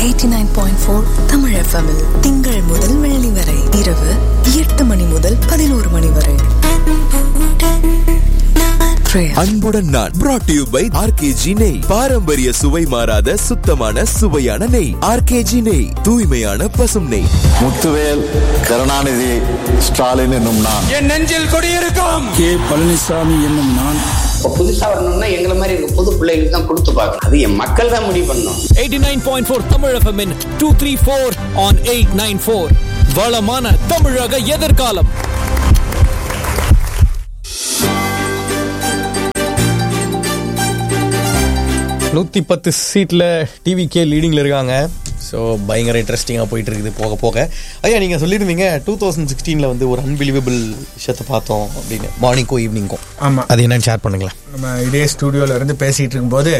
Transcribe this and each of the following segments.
Eighty nine point four Tamil எஃப்எம்மில் திங்கள் முதல் வெள்ளி வரை இரவு எட்டு மணி முதல் பதினோரு மணி வரை Prayer. அன்புடன் நான் brought to you by RKG நெய் பாரம்பரிய சுவை மாறாத சுத்தமான சுவையான நெய் ஆர்கேஜி நெய் தூய்மையான பசும் நெய் முத்துவேல் கருணாநிதி ஸ்டாலின் என்னும் நான் என் நெஞ்சில் கொடியிருக்கும் கே பழனிசாமி என்னும் நான் இப்போ புதுசா வரணும்னா எங்களை மாதிரி இருக்க புது பிள்ளைகளுக்கு தான் கொடுத்து பார்க்கணும் அது என் மக்கள் தான் முடிவு பண்ணணும் eighty nine point four Tamil FM two three four on eight nine four வளமான தமிழக எதிர்காலம் நூற்றி பத்து சீட்டில் டிவிகே லீடிங்கில் இருக்காங்க ஸோ பயங்கர இன்ட்ரெஸ்டிங்காக போயிட்டு இருக்குது போக போக ஐயா நீங்கள் சொல்லியிருந்தீங்க டூ தௌசண்ட் சிக்ஸ்டீனில் வந்து ஒரு அன்பிலிவபிள் விஷயத்தை பார்த்தோம் அப்படின்னு மார்னிங்க்கும் ஈவினிங்க்கும் ஆமாம் அது என்னன்னு ஷேர் பண்ணுங்களேன் நம்ம இதே ஸ்டூடியோவில் இருந்து பேசிகிட்டு இருக்கும்போது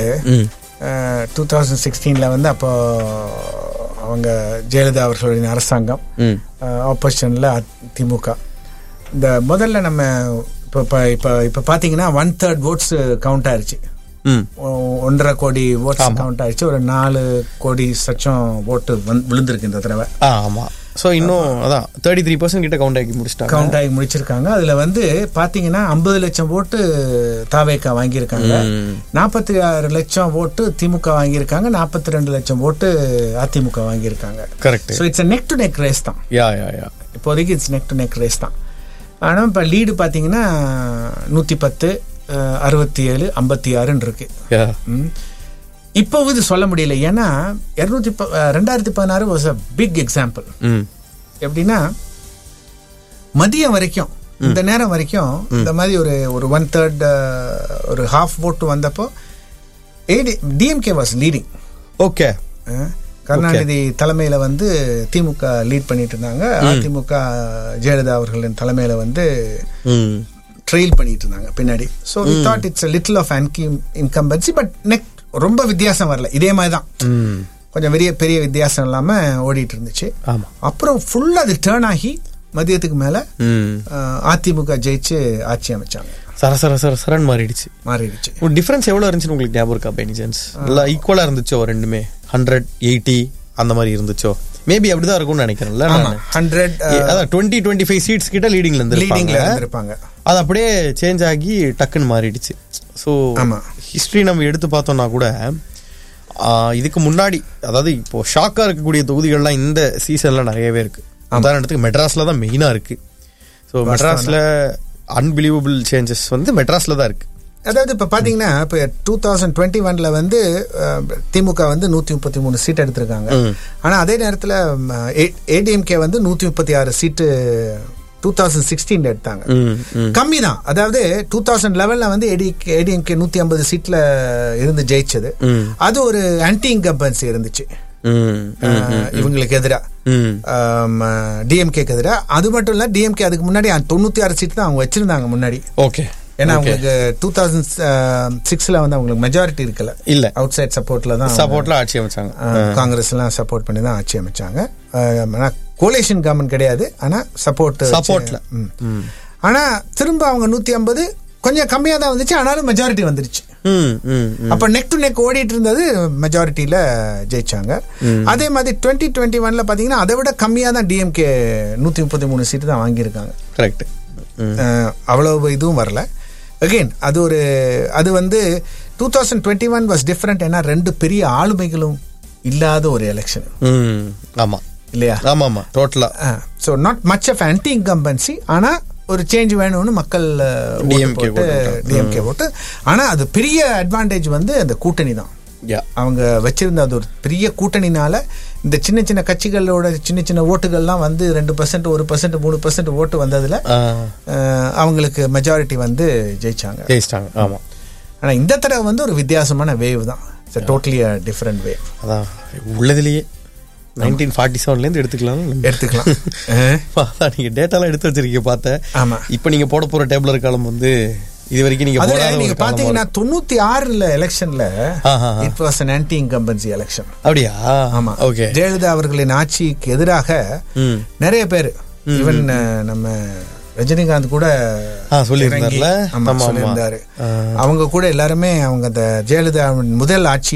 டூ தௌசண்ட் சிக்ஸ்டீனில் வந்து அப்போ அவங்க ஜெயலலிதா அவர்களுடைய அரசாங்கம் ம் ஆப்போசிஷனில் திமுக இந்த முதல்ல நம்ம இப்போ இப்போ இப்போ இப்போ பார்த்தீங்கன்னா ஒன் தேர்ட் ஓட்ஸ் கவுண்ட் ஆயிருச்சு ம் ஒ- ஒன்றரை கோடி ஓட்ஸ் கவுண்ட் ஆயிடுச்சு ஒரு நாலு கோடி சச்சம் ஓட்டு வந்து விழுந்திருக்கு இந்த தடவை ஆ ஆமாம் ஸோ இன்னும் அதான் தேர்ட்டி த்ரீ பர்சன்ட் கிட்ட கவுண்ட் ஆக்கி முடிச்சிட்டாங்க கவுண்ட் ஆகி முடிச்சிருக்காங்க அதுல வந்து பாத்தீங்கன்னா ஐம்பது லட்சம் ஓட்டு தாவேக்கா வாங்கியிருக்காங்க நாற்பத்தி ஆறு லட்சம் ஓட்டு திமுக வாங்கியிருக்காங்க நாற்பத்தி ரெண்டு லட்சம் ஓட்டு அதிமுக வாங்கியிருக்காங்க correct so it's neck to neck race தான் யா யா யா இப்போதைக்கு it's neck to neck race தான் ஆனால் இப்போ லீடு பார்த்தீங்கன்னா நூற்றி பத்து அறுபத்தி ஏழு ஐம்பத்தி ஆறுன்னு இருக்கு யா ம். இப்போ இது சொல்ல முடியல ஏன்னா இரநூத்தி ப ரெண்டாயிரத்தி பதினாறு வாஸ் அ பிக் எக்ஸாம்பிள் ம் எப்படின்னா மதியம் வரைக்கும் இந்த நேரம் வரைக்கும் இந்த மாதிரி ஒரு ஒரு ஒன் தேர்ட் ஒரு ஹாஃப் ஓட்டு வந்தப்போ ஏடி DMK was leading okay Karunanidhi தலைமையில வந்து திமுக லீட் பண்ணிட்டு இருந்தாங்க அதிமுக ஜெயலலிதா அவர்களின் தலைமையில வந்து ம் ட்ரெயில் பண்ணிட்டு இருந்தாங்க பின்னாடி so we thought it's little of anti incumbency but neck ரொம்ப வித்தியாசம் வரல இதே மாதிரி தான் ம் கொஞ்சம் பெரிய பெரிய வித்தியாசம் இல்லாம ஓடிட்டு இருந்துச்சு ஆமா அப்புறம் ஃபுல்லா அது டேர்ன் ஆகி மதியத்துக்கு மேல ம் அஹ், அதிமுக ஜெயிச்சு ஆட்சி அமைச்சாங்க சர சர சர சரன் மாறிடுச்சு மாறிடுச்சு ஒரு டிஃபரன்ஸ் எவ்வளோ இருந்துச்சுன்னு உங்களுக்கு ஞாபகம் இருக்கா பெனி சான்ஸ் நல்லா ஈக்குவலாக இருந்துச்சோ ரெண்டுமே ஹண்ட்ரட் எயிட்டி அந்த மாதிரி இருந்துச்சோ மேபி அப்படிதான் இருக்கும்னு நினைக்கிறேன்ல ஆமா நானு. ஹண்ட்ரட் ஏ, அதான் டுவெண்ட்டி டுவெண்ட்டி ஃபைவ் சீட்ஸ் கிட்ட லீடிங்ல இருந்து லீடிங்ல இருந்திருப்பாங்க அது அப்படியே சேஞ்ச் ஆகி டக்குன்னு மாறிடுச்சு ஸோ ஆமா. ஹிஸ்ட்ரி நம்ம எடுத்து பார்த்தோம்னா கூட ஆ, இதுக்கு முன்னாடி அதாவது இப்போ ஷாக்கா இருக்கக்கூடிய தொகுதிகள்லாம் இந்த சீசன்ல நிறையவே இருக்கு உதாரணத்துக்கு மெட்ராஸ்ல தான் மெயினா இருக்கு ஸோ மெட்ராஸ்ல அன்பிலீவபிள் சேஞ்சஸ் வந்து மெட்ராஸ்ல தான் இருக்கு அதாவது இப்ப பாத்தீங்கன்னா இப்ப டூ தௌசண்ட் டுவெண்ட்டி ஒன்ல வந்து அஹ், திமுக வந்து நூத்தி முப்பத்தி மூணு சீட் எடுத்திருக்காங்க ஆனா அதே நேரத்துல ஏடிஎம்கே வந்து நூத்தி முப்பத்தி ஆறு சீட்டு டூ தௌசண்ட் சிக்ஸ்டீன்ல எடுத்தாங்க ம், ம். கம்மி தான் அதாவது டூ தௌசண்ட் லெவல்ல வந்து ஏடிஎம்கே நூத்தி ஐம்பது சீட்ல இருந்து ஜெயிச்சது அது ஒரு ஆன்டி இன்கம்பன்சி இருந்துச்சு ம், அஹ், இவங்களுக்கு எதிரா ம். டிஎம்கேக்கு எதிரா அது மட்டும் இல்ல டிஎம்கே அதுக்கு முன்னாடி தொண்ணூத்தி ஆறு சீட் தான் அவங்க வச்சிருந்தாங்க முன்னாடி ஓகே ஏன்னா Okay. அவங்களுக்கு டூ தௌசண்ட் சிக்ஸ்ல வந்து அவங்களுக்கு மெஜாரிட்டி இருக்கல இல்ல அவுட் சைட் சப்போர்ட்ல தான் சப்போர்ட்ல ஆட்சி அமைச்சாங்க அஹ், காங்கிரஸ் எல்லாம் சப்போர்ட் பண்ணி தான் ஆட்சி அமைச்சாங்க அஹ், ஆனா கோலேஷன் கவர்மெண்ட் கிடையாது ஆனா சப்போர்ட் Supportல. ஆனா திரும்ப அவங்க நூத்தி ஐம்பது கொஞ்சம் கம்மியா தான் வந்துச்சு ஆனாலும் மெஜாரிட்டி வந்துருச்சு ம், ம், ம். அப்ப நெக் டு நெக் ஓடிட்டு இருந்தது மெஜாரிட்டியில ஜெயிச்சாங்க அதே மாதிரி டுவெண்ட்டி டுவெண்ட்டி ஒன்ல பாத்தீங்கன்னா அதை விட கம்மியா தான் டிஎம்கே நூத்தி முப்பத்தி மூணு சீட்டு தான் வாங்கியிருக்காங்க கரெக்ட் ம். அஹ், அவ்வளவு இதுவும் வரல அகெயின் அது ஒரு அது வந்து two thousand twenty one was different ஏன்னா ரெண்டு பெரிய ஆளுமைகளும் இல்லாத ஒரு எலெக்ஷன் ம். ஆமா இல்லையா ஆமா ஆமா டோட்டலா so not much of anti incumbency ஆனா ஒரு சேஞ்ச் வேணும்னு மக்கள் DMK டிஎம்கே vote. டிஎம்கே ஓட்டு ஆனா அது பெரிய அட்வான்டேஜ் வந்து அந்த கூட்டணி தான் யா அவங்க வச்சிருந்த அது ஒரு பெரிய கூட்டணினால இந்த சின்ன சின்ன கட்சிகளோட சின்ன சின்ன ஓட்டுகள்லாம் வந்து ரெண்டு பர்சன்ட் ஒரு பர்சன்ட் மூணு பர்சன்ட் ஓட்டு வந்ததுல அஹ், அவங்களுக்கு மெஜாரிட்டி வந்து ஜெயிச்சாங்க ஜெயிச்சிட்டாங்க ஆமா ஆனா இந்த தடவை வந்து ஒரு வித்தியாசமான வேவ் தான் டோட்டலி டிஃப்ரெண்ட் வேவ் அதான் உள்ளதுலயே நைன்டீன் ஃபார்ட்டி செவன்லேருந்து எடுத்துக்கலாம் எடுத்துக்கலாம் அஹ், அதான் நீங்க டேட்டாலாம் எடுத்து வச்சிருக்கீங்க பார்த்தேன் ஆமா. இப்போ நீங்க போட போற டேபிளர் காலம் வந்து இது வரைக்கும் நீங்க அதுல போடாத நீங்க ஒரு காலமா பாத்தீங்கன்னா இருக்கும். தொண்ணூத்தி ஆறுல எலெக்ஷன்ல ஆஹா. It was an anti incumbency election அப்படியா ஆமா ஓகே ஜெயலலிதா அவர்களின் ஆட்சிக்கு எதிராக ம். நிறைய பேர் ஈவன் நம்ம ரஜினிகாந்த் கூட ஆ, சொல்லியிருந்தார்ல? இறங்கி, ஆமா, ஆமா, ஆமா. சொல்லியிருந்தாரு அவங்க கூட எல்லாருமே அவங்க அந்த ஜெயலலிதா முதல் ஆட்சியில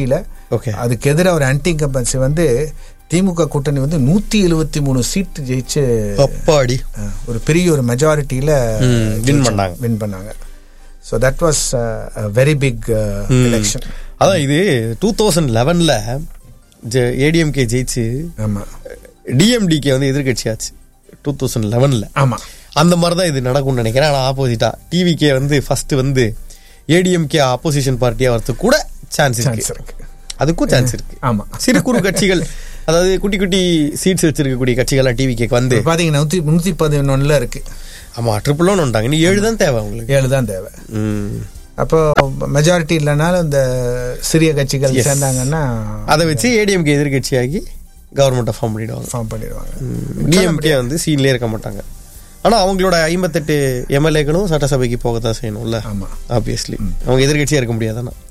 Okay. அதுக்கு எதிராக ஒரு ஆன்டி இன்கம்பன்சி வந்து திமுக கூட்டணி வந்து நூத்தி எழுபத்தி மூணு சீட் ஜெயிச்சு அப்பாடி அஹ், ஒரு பெரிய ஒரு மெஜாரிட்டியில win பண்ணாங்க. வின் பண்ணாங்க so that was very big election அதான் இது டூ தௌசண்ட் லெவன்ல ஏடிஎம்கே ஜெயிச்சு ஆமா டிஎம்டிகே வந்து எதிர்கட்சியாச்சு டூ தௌசண்ட் லெவன்ல ஆமா அந்த மாதிரி தான் இது நடக்கும்னு நினைக்கிறேன் ஆனால் ஆப்போசிட்டா டிவிகே வந்து ஃபர்ஸ்ட் வந்து ஏடிஎம்கே ஆப்போசிஷன் பார்ட்டியா வரதுக்கு கூட சான்ஸ் சான்ஸ் இருக்கு இருக்கு அதுக்கும் சான்ஸ் இருக்கு ஆமா சிறு குறு கட்சிகள் அதாவது குட்டி குட்டி சீட்ஸ் வச்சிருக்கக்கூடிய கட்சிகள்லாம் டிவிகேக்கு வந்து இப்ப பாத்தீங்கன்னா நூத்தி நூத்தி பதினொன்னுல இருக்கு ஆமா ட்ரிபிள் ஒன் வந்துட்டாங்க நீ ஏழு தான் தேவை உங்களுக்கு ஏழு தான் தேவை ம். அப்போ மெஜாரிட்டி இல்லைனாலும் இந்த சிறிய கட்சிகள் Yes. சேர்ந்தாங்கன்னா அதை வச்சு ஏடிஎம்கே எதிர்கட்சியாகி கவர்மெண்ட்டை ஃபார்ம் பண்ணிடுவாங்க ஃபார்ம் பண்ணிடுவாங்க டிஎம்கே வந்து சீன்லேயே இருக்க மாட்டாங்க ஆனா அவங்களோட ஐம்பத்தெட்டு எம்எல்ஏக்களும் சட்டசபைக்கு போகத்தான் செய்யணும்ல ஆமா ஆப்வியஸ்லி அவங்க எதிர்கட்சியா இருக்க முடியாதானா